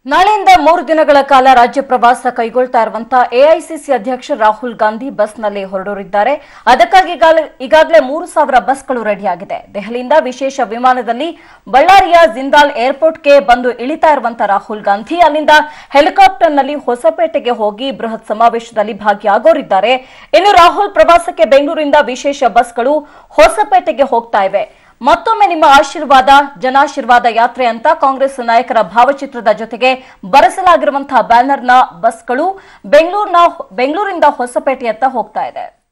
ನಾಳೆಯಿಂದ ಮೂರು ದಿನಗಳ ಕಾಲ ರಾಜ್ಯ ಪ್ರವಾಸ ಕೈಗೊಳ್ತಾ ಇರುವಂತಹ ಎಐಸಿಸಿ ಅಧ್ಯಕ್ಷ ರಾಹುಲ್ ಗಾಂಧಿ ಬಸ್ನಲ್ಲಿ ಹೊರಡೋರಿದ್ದಾರೆ ಅದಕ್ಕಾಗಿ ಈಗಾಲ- ಈಗಾಗಲೇ ಮೂರು ಸಾವಿರ ಬಸ್ಗಳು ರೆಡಿಯಾಗಿದೆ ದೆಹಲಿಯಿಂದ ವಿಶೇಷ ವಿಮಾನದಲ್ಲಿ ಬಳ್ಳಾರಿಯ ಜಿಂದಾಲ್ ಏರ್ಪೋರ್ಟ್ಗೆ ಬಂದು ಇಳಿತಾ ಇರುವಂತಹ ರಾಹುಲ್ ಗಾಂಧಿ ಅಲ್ಲಿಂದ ಹೆಲಿಕಾಪ್ಟರ್ನಲ್ಲಿ ಹೊಸಪೇಟೆಗೆ ಹೋಗಿ ಬೃಹತ್ ಸಮಾವೇಶದಲ್ಲಿ ಭಾಗಿಯಾಗೋರಿದ್ದಾರೆ ಇನ್ನು ರಾಹುಲ್ ಪ್ರವಾಸಕ್ಕೆ ಬೆಂಗಳೂರಿಂದ ವಿಶೇಷ ಬಸ್ಗಳು ಹೊಸಪೇಟೆಗೆ ಹೋಗ್ತಾ ಇವೆ ಮತ್ತೊಮ್ಮೆ ನಿಮ್ಮ ಆಶೀರ್ವಾದ ಜನಾಶೀರ್ವಾದ ಯಾತ್ರೆ ಅಂತ ಕಾಂಗ್ರೆಸ್ ನಾಯಕರ ಭಾವಚಿತ್ರದ ಜೊತೆಗೆ ಬರೆಸಲಾಗಿರುವಂತಹ ಬ್ಯಾನರ್ನ ಬಸ್ಗಳು ಬೆಂಗಳೂರಿನ ಬೆಂಗಳೂರಿಂದ ಹೊಸಪೇಟೆಯತ್ತ ಹೋಗ್ತಾ ಇದೆ